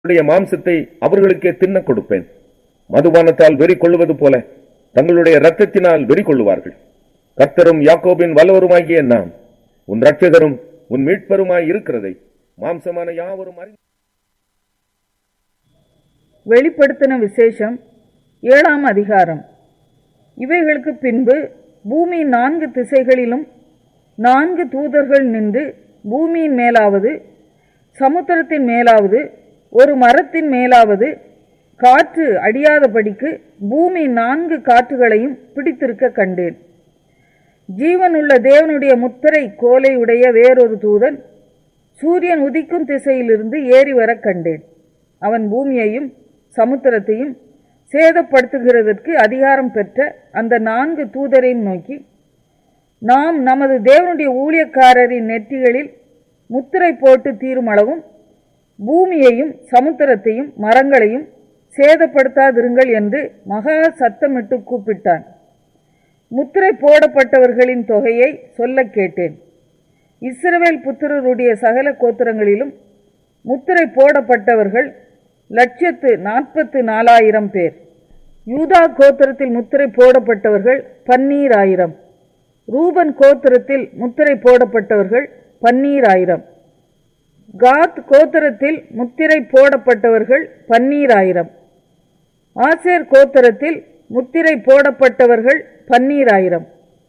தங்களுடைய மாம்சத்தை அவர்களுக்கே தின்னக் கொடுப்பேன் மதுபானத்தால் வெறி கொள்ளுவது போல தங்களுடைய இரத்தத்தினால் வெறி கொள்ளுவார்கள் கர்த்தரும் யாக்கோபின் வல்லவருமாகிய நான் உன் ரட்சகரும் உன் மீட்பருமாய் இருக்கிறதை மாம்சமான யாவரும் அறிந்து வெளிப்படுத்தின விசேஷம் ஏழாம் அதிகாரம் இவைகளுக்கு பின்பு பூமி நான்கு திசைகளிலும் நான்கு தூதர்கள் நின்று பூமியின் மேலாவது சமுத்திரத்தின் மேலாவது ஒரு மரத்தின் மேலாவது காற்று அடியாதபடிக்கு பூமி நான்கு காற்றுகளையும் பிடித்திருக்க கண்டேன் ஜீவனுள்ள தேவனுடைய முத்திரை கோலை உடைய வேறொரு தூதன் சூரியன் உதிக்கும் திசையிலிருந்து ஏறி வர கண்டேன் அவன் பூமியையும் சமுத்திரத்தையும் சேதப்படுத்துகிறதற்கு அதிகாரம் பெற்ற அந்த நான்கு தூதரையும் நோக்கி நாம் நமது தேவனுடைய ஊழியக்காரரின் நெற்றிகளில் முத்திரை போட்டு தீருமளவும் பூமியையும் சமுத்திரத்தையும் மரங்களையும் சேதப்படுத்தாதிருங்கள் என்று மகா சத்தமிட்டு கூப்பிட்டான் முத்திரை போடப்பட்டவர்களின் தொகையை சொல்லக் கேட்டேன் இஸ்ரவேல் புத்திரருடைய சகல கோத்திரங்களிலும் முத்திரை போடப்பட்டவர்கள் லட்சத்து நாற்பத்து நாலாயிரம் பேர் யூதா கோத்திரத்தில் முத்திரை போடப்பட்டவர்கள் பன்னீராயிரம் ரூபன் கோத்திரத்தில் முத்திரை போடப்பட்டவர்கள் பன்னீராயிரம் காத் கோத்திரத்தில் முத்திரை போடப்பட்டவர்கள் பன்னீராயிரம் ஆசேர் கோத்திரத்தில் முத்திரை போடப்பட்டவர்கள் பன்னீராயிரம்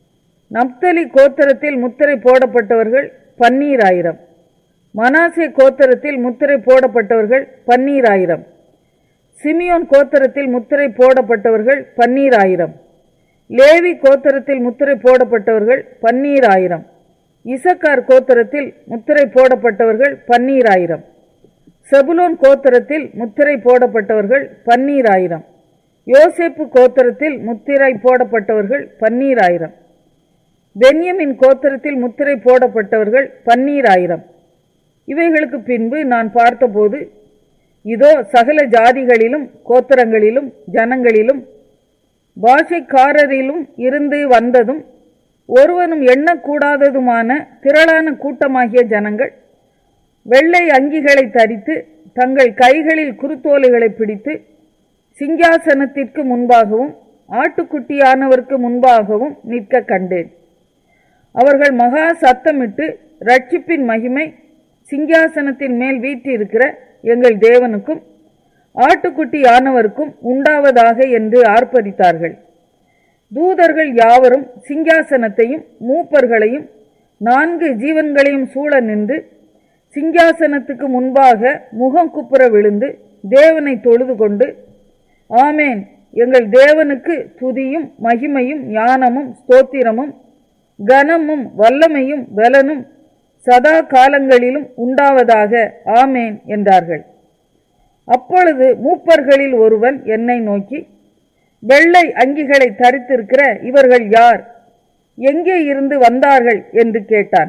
நப்தலி கோத்திரத்தில் முத்திரை போடப்பட்டவர்கள் பன்னீராயிரம் மனாசே கோத்திரத்தில் முத்திரை போடப்பட்டவர்கள் பன்னீராயிரம் சிமியோன் கோத்திரத்தில் முத்திரை போடப்பட்டவர்கள் பன்னீராயிரம் லேவி கோத்திரத்தில் முத்திரை போடப்பட்டவர்கள் பன்னீராயிரம் இசக்கார் கோத்திரத்தில் முத்திரை போடப்பட்டவர்கள் பன்னீராயிரம் செபுலோன் கோத்திரத்தில் முத்திரை போடப்பட்டவர்கள் பன்னீராயிரம் யோசேப்பு கோத்திரத்தில் முத்திரை போடப்பட்டவர்கள் பன்னீராயிரம் பென்யமின் கோத்திரத்தில் முத்திரை போடப்பட்டவர்கள் பன்னீராயிரம் இவைகளுக்கு பின்பு நான் பார்த்தபோது இதோ சகல ஜாதிகளிலும் கோத்திரங்களிலும் ஜனங்களிலும் பாஷைக்காரரிலும் இருந்து வந்ததும் ஒருவனும் எண்ணக்கூடாததுமான திரளான கூட்டமாகிய ஜனங்கள் வெள்ளை அங்கிகளை தரித்து தங்கள் கைகளில் குருத்தோலைகளை பிடித்து சிங்காசனத்திற்கு முன்பாகவும் ஆட்டுக்குட்டியானவருக்கு முன்பாகவும் நிற்க கண்டேன் அவர்கள் மகா சத்தமிட்டு ரட்சிப்பின் மகிமை சிங்காசனத்தின் மேல் வீற்றிருக்கிற எங்கள் தேவனுக்கும் ஆட்டுக்குட்டியானவருக்கும் உண்டாவதாக என்று ஆர்ப்பரித்தார்கள் தூதர்கள் யாவரும் சிங்காசனத்தையும் மூப்பர்களையும் நான்கு ஜீவன்களையும் சூழ நின்று சிங்காசனத்துக்கு முன்பாக முகம் குப்புற விழுந்து தேவனை தொழுது கொண்டு ஆமேன் எங்கள் தேவனுக்கு துதியும் மகிமையும் ஞானமும் ஸ்தோத்திரமும் கனமும் வல்லமையும் பலனும் சதா காலங்களிலும் உண்டாவதாக ஆமேன் என்றார்கள் அப்பொழுது மூப்பர்களில் ஒருவன் என்னை நோக்கி வெள்ளை அங்கிகளை தரித்திருக்கிற இவர்கள் யார் எங்கே இருந்து வந்தார்கள் என்று கேட்டான்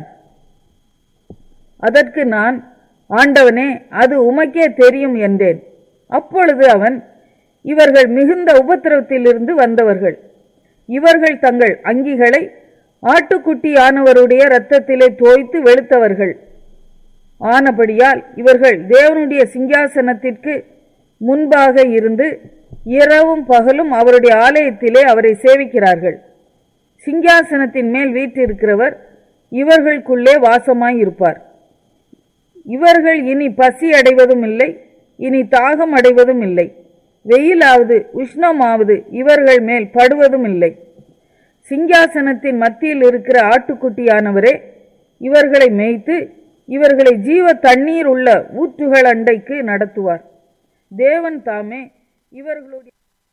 அதற்கு நான் ஆண்டவனே அது உமக்கே தெரியும் என்றேன் அப்பொழுது அவன் இவர்கள் மிகுந்த உபத்திரவத்திலிருந்து வந்தவர்கள் இவர்கள் தங்கள் அங்கிகளை ஆட்டுக்குட்டியானவருடைய இரத்தத்திலே தோய்த்து வெளுத்தவர்கள் ஆனபடியால் இவர்கள் தேவனுடைய சிங்காசனத்திற்கு முன்பாக இருந்து இரவும் பகலும் அவருடைய ஆலயத்திலே அவரை சேவிக்கிறார்கள் சிங்காசனத்தின் மேல் வீற்றிருக்கிறவர் இவர்களுக்குள்ளே வாசமாய் இருப்பார் இவர்கள் இனி பசி அடைவதும் இல்லை இனி தாகம் அடைவதும் இல்லை வெயிலாவது உஷ்ணமாவது இவர்கள் மேல் படுவதும் இல்லை சிங்காசனத்தின் மத்தியில் இருக்கிற ஆட்டுக்குட்டியானவரே இவர்களை மேய்த்து இவர்களை ஜீவ தண்ணீர் உள்ள ஊற்றுகள் அண்டைக்கு நடத்துவார் தேவன் தாமே இவர்களுடைய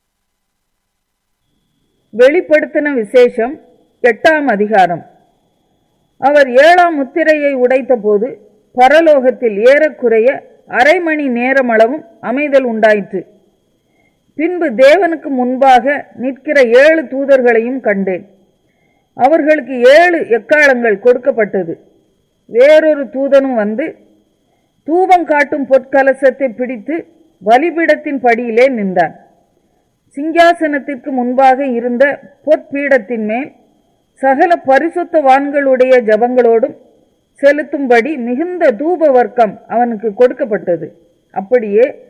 வெளிப்படுத்தின விசேஷம் எட்டாம் அதிகாரம் அவர் ஏழாம் முத்திரையை உடைத்தபோது பரலோகத்தில் ஏறக்குறைய அரை மணி நேரமளவும் அமைதல் உண்டாயிற்று பின்பு தேவனுக்கு முன்பாக நிற்கிற ஏழு தூதர்களையும் கண்டேன் அவர்களுக்கு ஏழு எக்காலங்கள் கொடுக்கப்பட்டது வேறொரு தூதனும் வந்து தூபம் காட்டும் பொற்கலசத்தை பிடித்து பலிபீடத்தின் படியிலே நின்றான் சிங்காசனத்திற்கு முன்பாக இருந்த பொற்பீடத்தின் மேல் சகல பரிசுத்தவான்களுடைய ஜபங்களோடும் செலுத்தும்படி மிகுந்த தூப வர்க்கம் அவனுக்கு கொடுக்கப்பட்டது அப்படியே